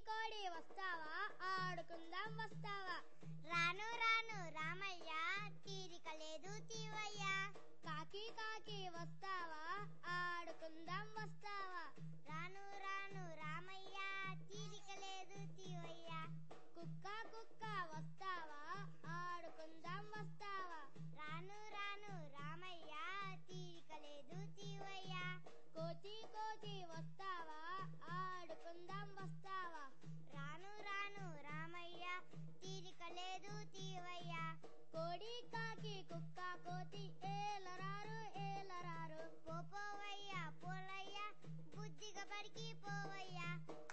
కోడి వస్తావా ఆడుకుందాం వస్తావా రాను రాను రామయ్య తీరిక లేదు తీవయ్య కాకి కాకి వస్తావా ఆడుకుందాం వస్తావా రాను రాను రామయ్య తీరిక లేదు తీవయ్య కుక్క కుక్క వస్తావా ఆడుకుందాం వస్తావా రాను రాను రామయ్య తీరిక లేదు తీవయ్య కోతి కోతి వస్తావా ఆడుకుందాం వస్తావా రాను రాను రామయ్య తీరిక లేదు తీవయ్య కోడి కాకి కుక్క కోతి ఏలరారు ఏలరారు పోపోవయ్య పోలయ్య బుద్ధిగా పరికి పోవయ్య